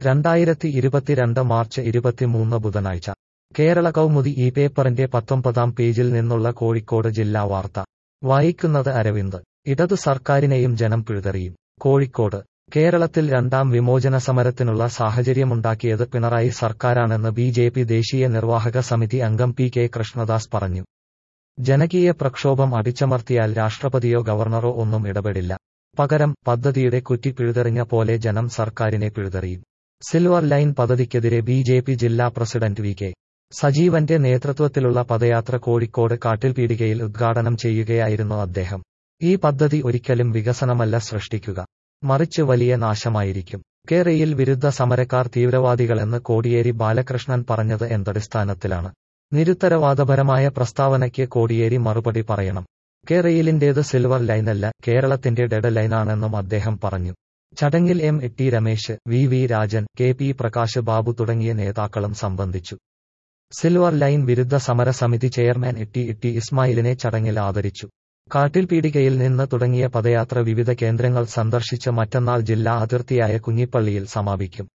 രണ്ടായിരത്തി ഇരുപത്തിരണ്ട് മാർച്ച് ഇരുപത്തിമൂന്ന് ബുധനാഴ്ച കേരള കൗമുദി ഈ പേപ്പറിന്റെ പത്തൊമ്പതാം പേജിൽ നിന്നുള്ള കോഴിക്കോട് ജില്ലാ വാർത്ത വായിക്കുന്നത് അരവിന്ദ് ഇടതു സർക്കാരിനെയും ജനം പിഴുതെറിയും കോഴിക്കോട് കേരളത്തിൽ രണ്ടാം വിമോചന സമരത്തിനുള്ള സാഹചര്യമുണ്ടാക്കിയത് പിണറായി സർക്കാരാണെന്ന് ബി ജെ പി ദേശീയ നിർവാഹക സമിതി അംഗം പി കെ കൃഷ്ണദാസ് പറഞ്ഞു ജനകീയ പ്രക്ഷോഭം അടിച്ചമർത്തിയാൽ രാഷ്ട്രപതിയോ ഗവർണറോ ഒന്നും ഇടപെടില്ല പകരം പദ്ധതിയുടെ കുറ്റി പിഴുതെറിഞ്ഞ പോലെ ജനം സർക്കാരിനെ പിഴുതെറിയും സിൽവർ ലൈൻ പദ്ധതിക്കെതിരെ ബി ജെ പി ജില്ലാ പ്രസിഡന്റ് വി കെ സജീവന്റെ നേതൃത്വത്തിലുള്ള പദയാത്ര കോഴിക്കോട് കാട്ടിൽപീടികയിൽ ഉദ്ഘാടനം ചെയ്യുകയായിരുന്നു അദ്ദേഹം ഈ പദ്ധതി ഒരിക്കലും വികസനമല്ല സൃഷ്ടിക്കുക മറിച്ച് വലിയ നാശമായിരിക്കും കേരയിൽ വിരുദ്ധ സമരക്കാർ തീവ്രവാദികളെന്ന് കോടിയേരി ബാലകൃഷ്ണൻ പറഞ്ഞത് എന്തടിസ്ഥാനത്തിലാണ് നിരുത്തരവാദപരമായ പ്രസ്താവനയ്ക്ക് കോടിയേരി മറുപടി പറയണം കേരയിലിന്റേത് സിൽവർ ലൈനല്ല കേരളത്തിന്റെ ഡെഡ് ലൈനാണെന്നും അദ്ദേഹം പറഞ്ഞു ചടങ്ങിൽ M T Ramesh V V Rajan K P Prakash Babu തുടങ്ങിയ നേതാക്കളും സംബന്ധിച്ചു സിൽവർ ലൈൻ വിരുദ്ധ സമര സമിതി ചെയർമാൻ ടി ടി ഇസ്മായിലിനെ ചടങ്ങിൽ ആദരിച്ചു കാട്ടിൽപീടികയിൽ നിന്ന് തുടങ്ങിയ പദയാത്ര വിവിധ കേന്ദ്രങ്ങൾ സന്ദർശിച്ച് മറ്റന്നാൾ ജില്ലാ അതിർത്തിയായ കുഞ്ഞിപ്പള്ളിയിൽ സമാപിക്കും